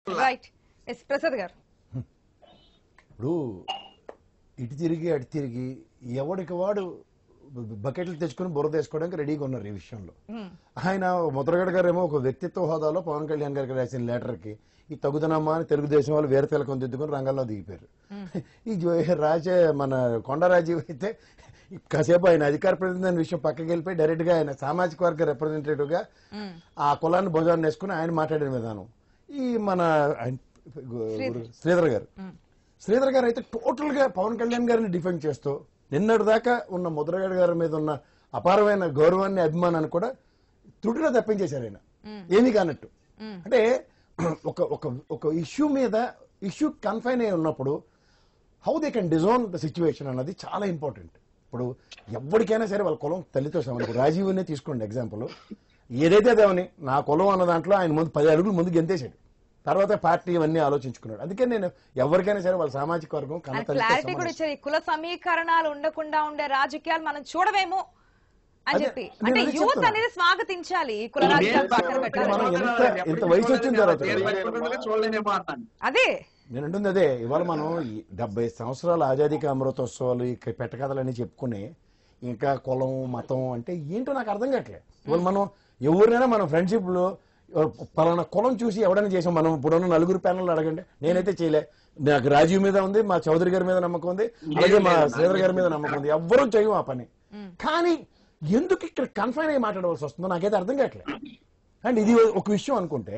Right yes Prasad గారు ఇప్పుడు ఇటు తిరిగి అటు తిరిగి ఎవడికి వాడు బకెట్లు తెచ్చుకుని బురద వేసుకోవడానికి రెడీగా ఉన్నారు ఈ విషయంలో ఆయన ముద్రగడ గారు ఏమో ఒక వ్యక్తిత్వ హోదాలో పవన్ కళ్యాణ్ గారికి రాసిన లెటర్కి ఈ తగుదనమ్మా అని తెలుగుదేశం వాళ్ళు వేరే తిలకం దిద్దుకుని రంగంలో దిగిపోయారు ఈ జో- రాజే మన కొండ రాజీవ్ అయితే కాసేపు ఆయన అధికార ప్రతినిధి అనే విషయం పక్కకి వెళ్ళిపోయి డైరెక్ట్ గా ఆయన సామాజిక వర్గ రిప్రజెంటేటివ్ గా ఆ కులాన్ని భుజాన్ని వేసుకుని ఆయన మాట్లాడిన విధానం ఈ మన ఆయన- గురు- శ్రీధర్ గారు శ్రీధర్ గారు అయితే టోటల్ గా పవన్ కళ్యాణ్ గారిని డిఫెండ్ చేస్తూ నిన్నటి దాకా ఉన్న ముద్రగడ గారి మీద ఉన్న అపారమైన గౌరవాన్ని అభిమానాన్ని కూడా త్రుటిలో తప్పించేశారు ఆయన ఏమీ కానట్టు అంటే ఒక ఒక ఒక ఇష్యూ మీద ఇష్యూ కన్ఫైన్ అయి ఉన్నప్పుడు హౌ దే కెన్ డిజోన్ ద సిచ్యువేషన్ అన్నది చాలా ఇంపార్టెంట్ ఇప్పుడు ఎవరికైనా సరే వాళ్ళ కులం తల్లితో సమానం ఇప్పుడు రాజీవ్నే తీసుకోండి ఎగ్జాంపుల్ ఏదైతే అదేమని నా కులం అన్న దాంట్లో ఆయన ముందు పది అడుగులు ముందు గెంతేశాడు తర్వాత పార్టీ ఇవన్నీ ఆలోచించుకున్నాడు అందుకే నేను ఎవరికైనా సరే వాళ్ళ సామాజిక వర్గం కన్న అండ్ తల్లితో క్లారిటీ కూడా సమానం. ఇచ్చారు ఈ కుల సమీకరణాలు ఉండకుండా ఉండే రాజకీయాలు మనం చూడవేమో అని అదే, చెప్పి నేను అంటే అదే యూత్ చెప్తున్నా. అనేది స్వాగతించాలి ఈ కుల రాజకీయాలు పక్కన పెట్టాలి మనం ఎంత- ఎంత వయసు వచ్చిన తర్వాత చూడలేనేమో అన్నాను అదే నేను అంటుంది అదే ఇవాళ మనం ఈ డెబ్బై సంవత్సరాల ఆజాదీకి అమృతోత్సవాలు ఈ పెట్టకథలని చెప్పుకుని ఇంకా కులం మతం అంటే ఏంటో నాకు అర్థం కావట్లేదు ఇవాళ మనం ఎవరినైనా మన ఫ్రెండ్షిప్ లో పలానా కులం చూసి ఎవడైనా చేసాం మనం ఇప్పుడున్న నలుగురు ప్యానల్ అడగండి నేనైతే చేయలే నాకు రాజీవ్ మీద ఉంది మా చౌదరి గారి మీద నమ్మకం ఉంది అలాగే మా శ్రీధర్ గారి మీద నమ్మకం ఉంది ఎవ్వరూ చేయం ఆ పని కానీ ఎందుకు ఇక్కడ కన్ఫైన్ అయ్యి మాట్లాడవలసి వస్తుందో నాకైతే అర్థం కావట్లేదు అండ్ ఇది ఒక విషయం అనుకుంటే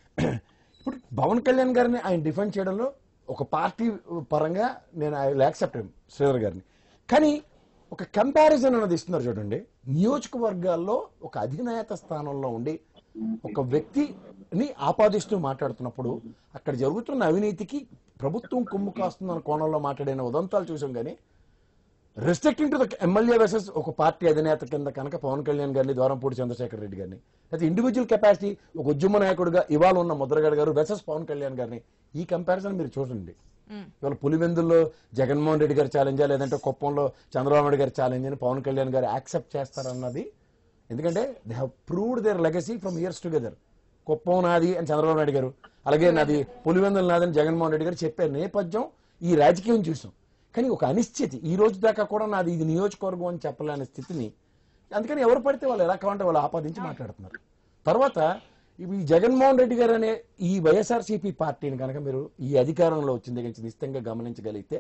ఇప్పుడు పవన్ కళ్యాణ్ గారిని ఆయన డిఫెండ్ చేయడంలో ఒక పార్టీ పరంగా నేను ఐ యాక్సెప్ట్ శ్రీధర్ గారిని కానీ ఒక కంపారిజన్ అన్నది ఇస్తున్నారు చూడండి నియోజకవర్గాల్లో ఒక అధినాయక స్థానంలో ఉండి ఒక వ్యక్తిని ఆపాదిస్తూ మాట్లాడుతున్నప్పుడు అక్కడ జరుగుతున్న అవినీతికి ప్రభుత్వం కొమ్ము కాస్తుందన్న కోణంలో మాట్లాడిన ఉదంతాలు చూసాం కానీ restricting to the MLA versus ఒక పార్టీ అధినేత కింద కనుక పవన్ కళ్యాణ్ గారిని ద్వారంపూడి చంద్రశేఖర్ రెడ్డి గారిని అయితే ఇండివిజువల్ కెపాసిటీ ఒక ఉద్యమ నాయకుడిగా ఇవాళ ఉన్న ముద్రగడ గారు వర్సెస్ పవన్ కళ్యాణ్ గారిని ఈ కంపారిజన్ మీరు చూడండి ఇవాళ పులివెందుల్లో జగన్మోహన్ రెడ్డి గారి ఛాలెంజా లేదంటే కుప్పంలో చంద్రబాబు నాయుడు గారి ఛాలెంజ్ అని పవన్ కళ్యాణ్ గారు యాక్సెప్ట్ చేస్తారన్నది ఎందుకంటే they have proved their legacy from years together Kuppam నాది అని చంద్రబాబు నాయుడు గారు అలాగే నాది పులివెందులు నాదని జగన్మోహన్ రెడ్డి గారు చెప్పే నేపథ్యం ఈ రాజకీయం చూసాం కానీ ఒక అనిశ్చితి ఈ రోజు దాకా కూడా నాది ఇది నియోజకవర్గం అని చెప్పలేని స్థితిని అందుకని ఎవరు పడితే వాళ్ళు ఎలా కావాలంటే వాళ్ళు ఆపాదించి మాట్లాడుతున్నారు తర్వాత ఈ జగన్మోహన్ రెడ్డి గారు అనే ఈ వైఎస్ఆర్సీపీ పార్టీని కనుక మీరు ఈ అధికారంలో వచ్చిన దగ్గర నుంచి నిశ్చితంగా గమనించగలిగితే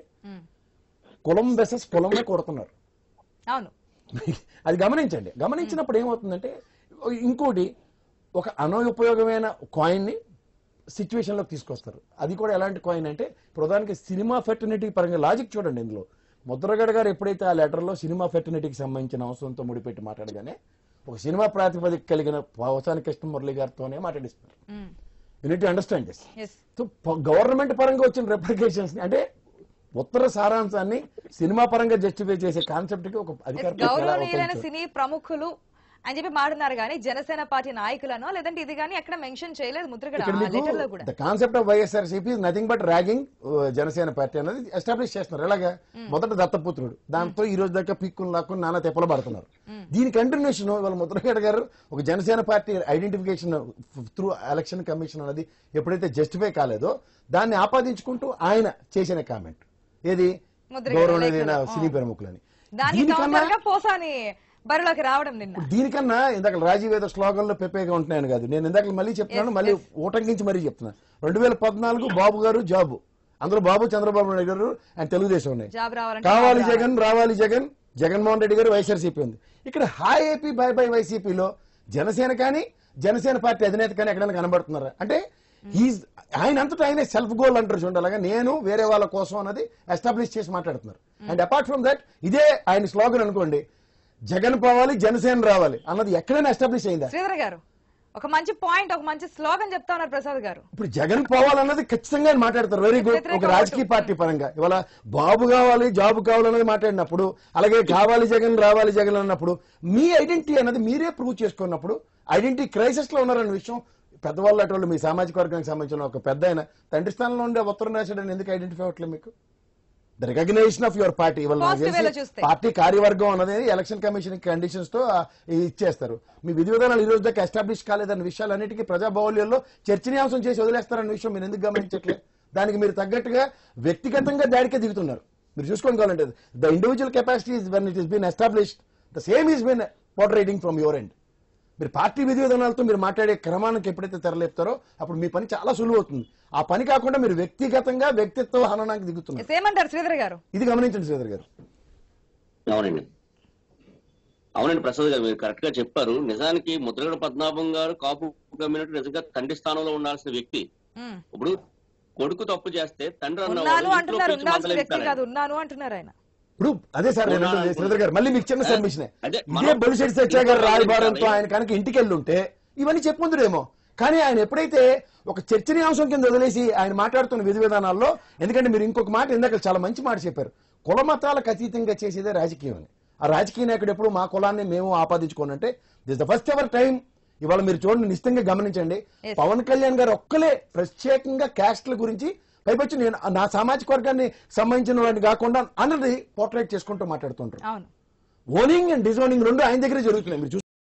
కులం బెసెస్ కులమే కొడుతున్నారు అవును అది గమనించండి గమనించినప్పుడు ఏమవుతుందంటే ఇంకోటి ఒక అనుపయోగమైన కాయిన్ ని సిచ్యువేషన్ లోకి తీసుకొస్తారు అది కూడా ఎలాంటి కాయిన్ అంటే ప్రధానికి సినిమా ఫెర్టినిటీ పరంగా లాజిక్ చూడండి ఇందులో ముద్రగడ గారు ఎప్పుడైతే ఆ లెటర్ లో సినిమా ఫెర్టినిటీకి సంబంధించిన అవసరంతో ముడిపెట్టి మాట్లాడగానే ఒక సినిమా ప్రాతిపదిక కలిగిన పవసాని కృష్ణ మురళి గారితోనే మాట్లాడిస్తారు you need understand this yes so government పరంగా వచ్చిన రెప్లికేషన్స్ అంటే ఉత్తర సారాంశాన్ని సినిమా పరంగా జస్టిఫై చేసే కాన్సెప్ట్ కి ఒక అధికార పార్టీ ఎలా గౌరవనీయులైన అవతరించారు? సినీ ప్రముఖులు అని చెప్పి మాట్లాడినారు కానీ జనసేన పార్టీ నాయకులను లేదంటే ఇది కానీ ఎక్కడ మెన్షన్ చేయలేదు ముద్రగడ ఇక్కడ ఆ లెటర్ లో మీకు కూడా the concept of YSR CP nothing but ragging Janasena party అనేది ఎస్టాబ్లిష్ చేస్తున్నారు ఎలాగా మొదట దత్తపుత్రుడు దాంతో ఈ రోజు దాకా పిక్కులు లాక్కుని నానా తెప్పలు పడుతున్నారు దీని కంటిన్యూషన్ ఇవాళ ముద్రగడ గారు ఒక Janasena party identification through election commission అనేది ఎప్పుడైతే జస్టిఫై కాలేదో దాన్ని ఆపాదించుకుంటూ ఆయన చేసిన కామెంట్ ఏది ముద్రగడ గౌరవనీయులైన లేఖలు. సినీ ప్రముఖులని దానికి దీనికన్నా కౌంటర్ గా పోసాని బరిలోకి రావడం నిన్న ఇప్పుడు దీనికన్నా ఇందాక రాజీవ్ ఏదో స్లోగన్లో పెప్పేగా ఉంటున్నాయని కాదు నేను ఇందాక మళ్ళీ చెప్తున్నాను మళ్ళీ ఊటంకించి మరీ చెప్తున్నాను రెండు వేల పద్నాలుగు బాబు గారు జాబు అందులో బాబు చంద్రబాబు నాయుడు గారు ఆయన తెలుగుదేశం ఉన్నాయి జాబ్ రావాలంటే కావాలి జాబ్ జగన్ రావాలి జగన్ జగన్మోహన్ రెడ్డి గారు వైఎస్ఆర్సీపీ ఉంది ఇక్కడ హాయ్ ఏపీ బై బై వైసీపీలో జనసేన కానీ జనసేన పార్టీ అధినేత కానీ ఎక్కడైనా కనబడుతున్నారా అంటే హీజ్ ఆయన అంతటా ఆయనే సెల్ఫ్ గోల్ అంటారు చూడండి అలాగా నేను వేరే వాళ్ళ కోసం అన్నది ఎస్టాబ్లిష్ చేసి మాట్లాడుతున్నారు అండ్ అపార్ట్ ఫ్రమ్ దట్ ఇదే ఆయన స్లోగన్ అనుకోండి జగన్ పోవాలి జనసేన రావాలి అన్నది ఎక్కడైనా ఎస్టాబ్లిష్ అయిందా శ్రీధర్ గారు ఒక మంచి పాయింట్ ఒక మంచి స్లోగన్ చెప్తా ఉన్నారు ప్రసాద్ గారు ఇప్పుడు జగన్ పోవాలన్నది ఖచ్చితంగా ఆయన మాట్లాడతారు వెరీ గుడ్ వ్యతిరేక ఒక రాజకీయ పార్టీ పరంగా ఇవాళ బాబు కావాలి జాబ్ కావాలన్నది మాట్లాడినప్పుడు అలాగే కావాలి జగన్ రావాలి జగన్ అన్నప్పుడు మీ ఐడెంటిటీ అనేది మీరే ప్రూవ్ చేసుకున్నప్పుడు ఐడెంటిటీ క్రైసిస్ లో ఉన్నారన్న విషయం పెద్దవాళ్ళు అటువంటి మీ సామాజిక వర్గానికి సంబంధించిన ఒక పెద్ద ఆయన తండ్రి స్థానంలో ఉండే ఉత్తరం రాశాడని ఎందుకు ఐడెంటిఫై అవ్వట్లేదు మీకు the recognition of your party Positive way లో చూస్తే. పార్టీ కార్యవర్గం అన్నది ఎలక్షన్ కమిషన్ కండిషన్స్ తో ఆ, ఇచ్చేస్తారు మీ విధి విధానాలు ఈ రోజు దాకా ఎస్టాబ్లిష్ కాలేదన్న విషయాలన్నిటికీ ప్రజాబాహుల్యంలో చర్చనీయాంశం చేసి వదిలేస్తారన్న విషయం మీరు ఎందుకు గమనించట్లేదు దానికి మీరు తగ్గట్టుగా వ్యక్తిగతంగా దాడికే దిగుతున్నారు మీరు చూసుకోండి కావాలంటే the individual capacity is when it is been established the same is been portraying from your end మీరు పార్టీ విధి విధానాలతో మీరు మాట్లాడే క్రమానికి ఎప్పుడైతే తెరలేపుతారో అప్పుడు మీ పని చాలా సులువు అవుతుంది ఆ పని కాకుండా మీరు వ్యక్తిగతంగా వ్యక్తిత్వ హననానికి దిగుతున్నారు ఎస్, ఏమంటారు శ్రీధర్ గారు ఇది గమనించండి శ్రీధర్ గారు అవునండి అవునండి ప్రసాద్ గారు మీరు కరెక్ట్ గా చెప్పారు నిజానికి ముద్రగడ పద్మనాభం గారు కాపు కమ్యూనిటీ నిజంగా తండ్రి స్థానంలో ఉండాల్సిన వ్యక్తి ఉమ్. ఇప్పుడు కొడుకు తప్పు చేస్తే తండ్రి అన్నవాడు ఉన్నాను ఇంట్లో అంటున్నారు పిలిచి ఉండాల్సిన వ్యక్తి మందలించాలి. కాదు ఉన్నాను అంటున్నారు ఆయన ఇప్పుడు అదే సార్ నేను అవునా? అంటుంది శ్రీధర్ గారు మళ్ళీ మీకు చిన్న సబ్మిషన్ అదే, ఇదే మనం- బొలిశెట్టి సత్య గారు ఇంకో రాయబారంతో విషయం ఆయన కనుక ఇంటికి వెళ్ళుంటే ఇవన్నీ చెప్పుందిరేమో కానీ ఆయన ఎప్పుడైతే ఒక చర్చనీయాంశం కింద వదిలేసి ఆయన మాట్లాడుతున్న విధి విధానాల్లో ఎందుకంటే మీరు ఇంకొక మాట ఇందాక చాలా మంచి మాట చెప్పారు కుల మతాలకు అతీతంగా చేసేదే రాజకీయం అని ఆ రాజకీయ నాయకుడు ఎప్పుడు మా కులాన్ని మేము ఆపాదించుకోనంటే this the first ever time ఇవాళ మీరు చూడండి నిశ్చితంగా గమనించండి Yes. పవన్ కళ్యాణ్ గారు ఒక్కలే ప్రత్యేకంగా క్యాస్ట్ల గురించి పైపొచ్చి నేను నా సామాజిక వర్గాన్ని సంబంధించిన వాడిని కాకుండా అన్నది పోర్ట్రేట్ చేసుకుంటూ మాట్లాడుతుంటారు అవును ఓనింగ్ అండ్ డిజోనింగ్ రెండు ఆయన దగ్గరే జరుగుతున్నాయి మీరు చూస్తే